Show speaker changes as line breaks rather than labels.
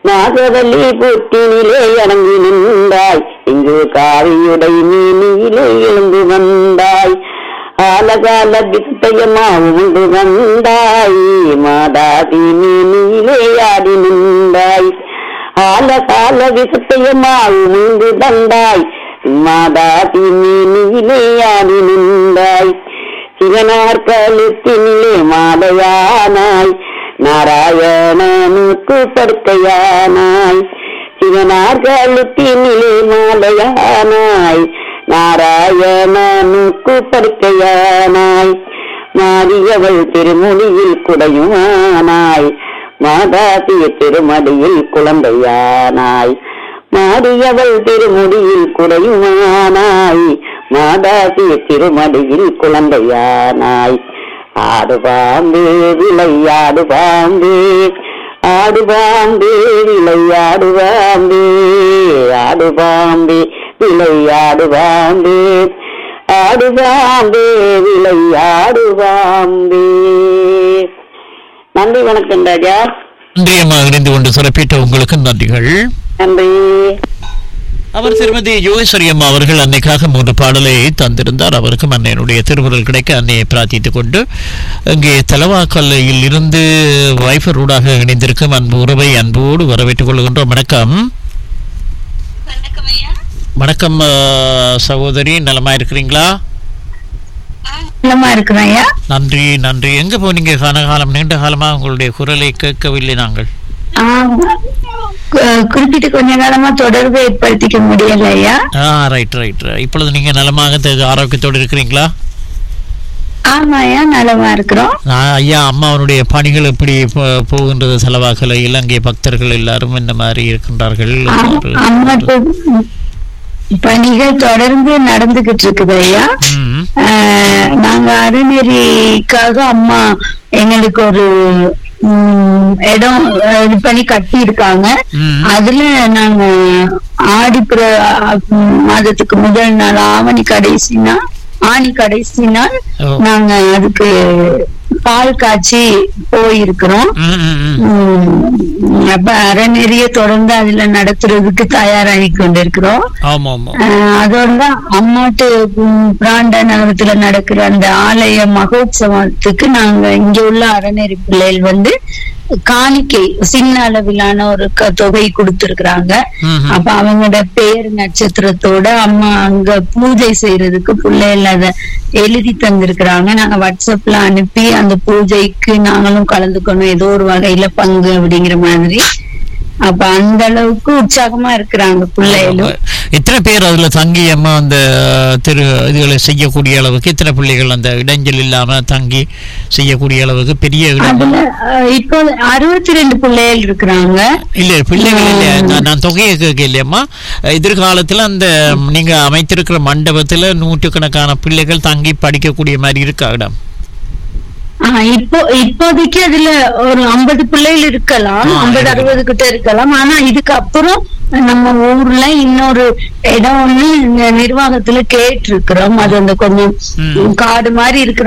நாகவல்லி புற்றினிலே அடங்கி நின்றாய் இங்கு காவியுடை மீனியிலே எழுந்து வந்தாய் ஆலகால வித்தையமாவும் உண்டு வந்தாய் மாதாதி மீனியிலே ஆடி நின்றாய் ஆலகால விசத்தையமாவும் உண்டு வந்தாய் மாதாதி மீனியிலே ஆடி நின்றாய் சிவனார் கழுத்தினிலே மாலையானாய் நாராயணனுக்கு படுக்கையானாய் சிவனார் கழுத்தினிலே மாலையானாய் நாராயணனுக்கு படுக்கையானாய் மாறியவள் திருமொழியில் குடையுமானாய் மாதாபிய திருமடியில் குழந்தையானாய் மாறியவள் திருமுடியில் குடையுமானாய் மாதாபிய திருமடியில் குழந்தையானாய் ஆடுபாம்பே விளையாடுபாம்பே ஆடுபாம்பே விளையாடுபாம்பே ஆடுபாம்பே விளையாடுபாம்பே ஆடுபாம்பே விளையாடுபாம்பே நன்றி வணக்கம் ராஜா
இன்றையமாக இணைந்து கொண்டு சிறப்பித்த உங்களுக்கு நன்றிகள்
நன்றி
அவர் திருமதி யோகேஸ்வரி அம்மா அவர்கள் அன்னைக்காக மூன்று பாடலை தந்திருந்தார் அவருக்கும் அன்னையனுடைய திருவுருள் கிடைக்க அன்னையை பிரார்த்தித்துக் கொண்டு இங்கே தலவாக்கல்லையில் இருந்து வைஃபர் ஊடாக இணைந்திருக்கும் அன்பு உறவை அன்போடு வரவேற்றுக் கொள்கின்றோம் வணக்கம்
வணக்கம் ஐயா
வணக்கம் அஹ், சகோதரி நலமா இருக்கிறீங்களா
நலமா இருக்கிறேன் ஐயா
நன்றி நன்றி எங்க போனீங்க காலகாலம் நீண்ட காலமா உங்களுடைய குரலை கேட்கவில்லை நாங்கள்
கு- குறிப்பிட்டு கொஞ்ச காலமா தொடர்பு ஏற்படுத்திக்க முடியல ஐயா
ஆ ரைட் ரைட் இப்பொழுது நீங்க நலமாக தெ- ஆரோக்கியத்தோடு இருக்கிறீங்களா
ஆமா ஐயா நலமா இருக்கிறோம்
நான் ஐயா அம்மாவனுடைய பணிகள் எப்படி போ- போகின்றது செலவாகல இலங்கை பக்தர்கள் எல்லாரும் இந்த மாதிரி இருக்கின்றார்கள்
ஆ-
ஒரு-
அம்மாக்கு பணிகள் தொடர்ந்து நடந்துகிட்டு இருக்குது ஐயா
ம்,
ஆஹ், நாங்க அறநெறிக்காக அம்மா எங்களுக்கு ஒரு ம், இடம் அஹ், இது பண்ணி கட்டி இருக்காங்க
ம்.
அதுல நாங்க ஆடிப்புற மாதத்துக்கு முதல் நாள் ஆவணி கடைசி நாள் ஆணி கடைசி நாள்
ஓ.
நாங்க அதுக்கு பால் காய்ச்சி போயிருக்கிறோம்
ம், ம், ம்.
உம் அப்ப அறநெறிய தொடர்ந்து அதுல நடத்துறதுக்கு தயாராகி கொண்டிருக்கிறோம்
ஆமா ஆமா
ஆஹ் அதோட தான் அம்மாட்டு உம், பிராண்ட நகரத்துல நடக்கிற அந்த ஆலய மகோத்சவத்துக்கு நாங்க இங்க உள்ள அறநெறி பிள்ளைகள் வந்து காணிக்கை சின்ன அளவிலான ஒரு க- தொகை கொடுத்திருக்கிறாங்க
ம்ஹும்.
அப்ப அவங்களோட பேர் நட்சத்திரத்தோட அம்மா அங்க பூஜை செய்யறதுக்கு பிள்ளைகள் அத எழுதி தந்திருக்கிறாங்க நாங்க வாட்ஸ்அப்ல அனுப்பி அந்த பூஜைக்கு நாங்களும் கலந்துக்கணும் ஏதோ ஒரு வகையில பங்கு அப்படிங்கிற மாதிரி அப்ப அந்த அளவுக்கு உற்சாகமா இருக்கிறாங்க பிள்ளைகளும்
எத்தனை பேர் அதுல தங்கி அம்மா அந்த திரு இதுகளை செய்யக்கூடிய அளவுக்கு எத்தனை பிள்ளைகள் அந்த இடைஞ்சல் இல்லாம தங்கி செய்யக்கூடிய அளவுக்கு பெரிய இடம்
அதுல அஹ், இப்போ அறுபத்தி ரெண்டு பிள்ளைகள் இருக்கிறாங்க
இல்ல பிள்ளைகள் இல்ல நான் நான் தொகையை கேட்க இல்லையம்மா எதிர்காலத்துல அந்த நீங்க அமைத்திருக்கிற மண்டபத்துல நூற்றுக்கணக்கான பிள்ளைகள் தங்கி படிக்கக்கூடிய மாதிரி இருக்கா இடம்
ஆஹ் இப்போ இப்போதைக்கு அதுல ஒரு ஐம்பது பிள்ளைகள் இருக்கலாம்
ஆ,
ஐம்பது
இருக்கு.
அறுபது கிட்ட இருக்கலாம் ஆனா இதுக்கப்புறம் நம்ம ஊர்ல இன்னொரு இடம் ஒண்ணு இந்த நிர்வாகத்துல கேட்டு இருக்கிறோம் அது அந்த கொஞ்சம்
ம்.
காடு மாதிரி இருக்கிற